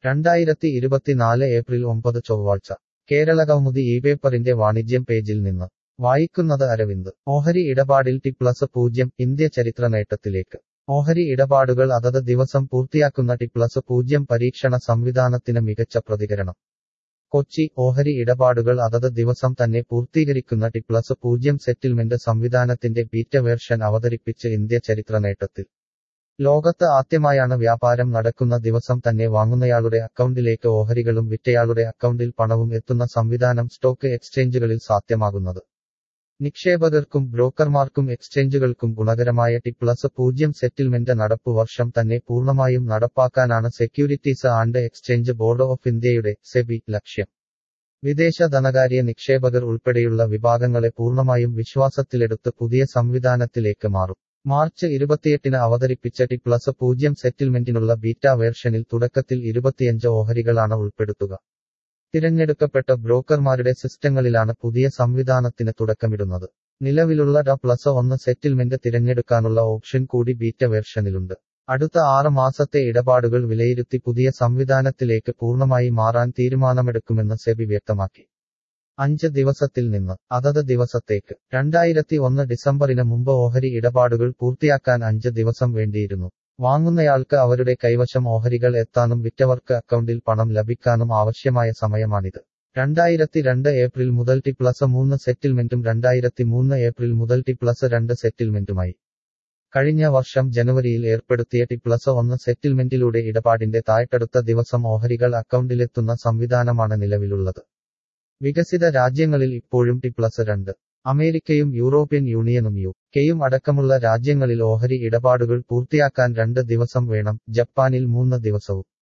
രണ്ടായിരത്തി ഇരുപത്തിനാല് ഏപ്രിൽ ഒമ്പത് ചൊവ്വാഴ്ച കേരളകൗമുദി ഈ പേപ്പറിന്റെ വാണിജ്യം പേജിൽ നിന്ന് വായിക്കുന്നത് അരവിന്ദ് ഓഹരി ഇടപാടിൽ ടി പ്ലസ് പൂജ്യം ഇന്ത്യ ചരിത്ര നേട്ടത്തിലേക്ക് ഓഹരി ഇടപാടുകൾ അതത് ദിവസം പൂർത്തിയാക്കുന്ന ടി പ്ലസ് പൂജ്യം പരീക്ഷണ സംവിധാനത്തിന് മികച്ച പ്രതികരണം കൊച്ചി ഓഹരി ഇടപാടുകൾ അതത് ദിവസം തന്നെ പൂർത്തീകരിക്കുന്ന ടി പ്ലസ് പൂജ്യം സെറ്റിൽമെന്റ് സംവിധാനത്തിന്റെ ബീറ്റ വേർഷൻ അവതരിപ്പിച്ച് ഇന്ത്യ ചരിത്ര നേട്ടത്തിൽ ലോകത്ത് ആദ്യമായാണ് വ്യാപാരം നടക്കുന്ന ദിവസം തന്നെ വാങ്ങുന്നയാളുടെ അക്കൗണ്ടിലേക്ക് ഓഹരികളും വിറ്റയാളുടെ അക്കൗണ്ടിൽ പണവും എത്തുന്ന സംവിധാനം സ്റ്റോക്ക് എക്സ്ചേഞ്ചുകളിൽ സാധ്യമാകുന്നത് നിക്ഷേപകർക്കും ബ്രോക്കർമാർക്കും എക്സ്ചേഞ്ചുകൾക്കും ഗുണകരമായ ടി പ്ലസ് പൂജ്യം സെറ്റിൽമെന്റ് നടപ്പു വർഷം തന്നെ പൂർണ്ണമായും നടപ്പാക്കാനാണ് securities and exchange board of ഇന്ത്യയുടെ സെബി ലക്ഷ്യം വിദേശ ധനകാര്യ നിക്ഷേപകർ ഉൾപ്പെടെയുള്ള വിഭാഗങ്ങളെ പൂർണ്ണമായും വിശ്വാസത്തിലെടുത്ത് പുതിയ സംവിധാനത്തിലേക്ക് മാറും മാർച്ച് ഇരുപത്തിയെട്ടിന് അവതരിപ്പിച്ച ടി പ്ലസ് പൂജ്യം സെറ്റിൽമെന്റിനുള്ള ബീറ്റ വേർഷനിൽ തുടക്കത്തിൽ ഇരുപത്തിയഞ്ച് ഓഹരികളാണ് ഉൾപ്പെടുത്തുക തിരഞ്ഞെടുക്കപ്പെട്ട ബ്രോക്കർമാരുടെ സിസ്റ്റങ്ങളിലാണ് പുതിയ സംവിധാനത്തിന് തുടക്കമിടുന്നത് നിലവിലുള്ള ഡ പ്ലസ് ഒന്ന് സെറ്റിൽമെന്റ് തിരഞ്ഞെടുക്കാനുള്ള ഓപ്ഷൻ കൂടി ബീറ്റ വേർഷനിലുണ്ട് അടുത്ത ആറ് മാസത്തെ ഇടപാടുകൾ വിലയിരുത്തി പുതിയ സംവിധാനത്തിലേക്ക് പൂർണ്ണമായി മാറാൻ തീരുമാനമെടുക്കുമെന്ന് സെബി വ്യക്തമാക്കി അഞ്ച് ദിവസത്തിൽ നിന്ന് അതത് ദിവസത്തേക്ക് രണ്ടായിരത്തി ഒന്ന് ഡിസംബറിന് മുമ്പ് ഓഹരി ഇടപാടുകൾ പൂർത്തിയാക്കാൻ അഞ്ച് ദിവസം വേണ്ടിയിരുന്നു വാങ്ങുന്നയാൾക്ക് അവരുടെ കൈവശം ഓഹരികൾ എത്താനും വിറ്റവർക്ക് അക്കൗണ്ടിൽ പണം ലഭിക്കാനും ആവശ്യമായ സമയമാണിത് രണ്ടായിരത്തി രണ്ട് ഏപ്രിൽ മുതൽ ടി പ്ലസ് മൂന്ന് സെറ്റിൽമെന്റും രണ്ടായിരത്തി മൂന്ന് ഏപ്രിൽ മുതൽ ടി പ്ലസ് രണ്ട് സെറ്റിൽമെന്റുമായി കഴിഞ്ഞ വർഷം ജനുവരിയിൽ ഏർപ്പെടുത്തിയ ടി പ്ലസ് ഒന്ന് സെറ്റിൽമെന്റിലൂടെ ഇടപാടിന്റെ താഴ്ത്തടുത്ത ദിവസം ഓഹരികൾ അക്കൗണ്ടിലെത്തുന്ന സംവിധാനമാണ് നിലവിലുള്ളത് വികസിത രാജ്യങ്ങളിൽ ഇപ്പോഴും ടി പ്ലസ് രണ്ട് അമേരിക്കയും യൂറോപ്യൻ യൂണിയനും യു കെയും അടക്കമുള്ള രാജ്യങ്ങളിൽ ഓഹരി ഇടപാടുകൾ പൂർത്തിയാക്കാൻ രണ്ട് ദിവസം വേണം ജപ്പാനിൽ മൂന്ന് ദിവസവും